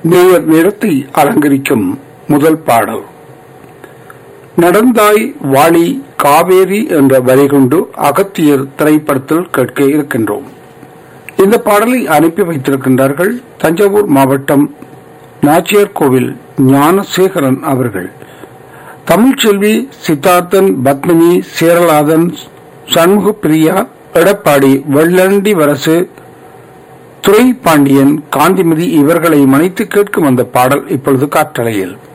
நேயர் நிறத்தை அலங்கரிக்கும் முதல் பாடல் நடந்தாய் வாளி காவேரி என்ற வரி கொண்டு அகத்தியர் திரைப்படத்தில் கேட்க இருக்கின்றோம் இந்த பாடலை அனுப்பி வைத்திருக்கின்றார்கள் தஞ்சாவூர் மாவட்டம் நாச்சியார் கோவில் ஞானசேகரன் அவர்கள் தமிழ்ச்செல்வி சித்தார்த்தன் பத்மினி சேரலாதன் சண்முக பிரியா எடப்பாடி வெள்ளண்டி வரசு துரை பாண்டியன் காந்திமதி இவர்களை மன்னித்து கேட்கும் அந்த பாடல் இப்பொழுது காற்றலையில்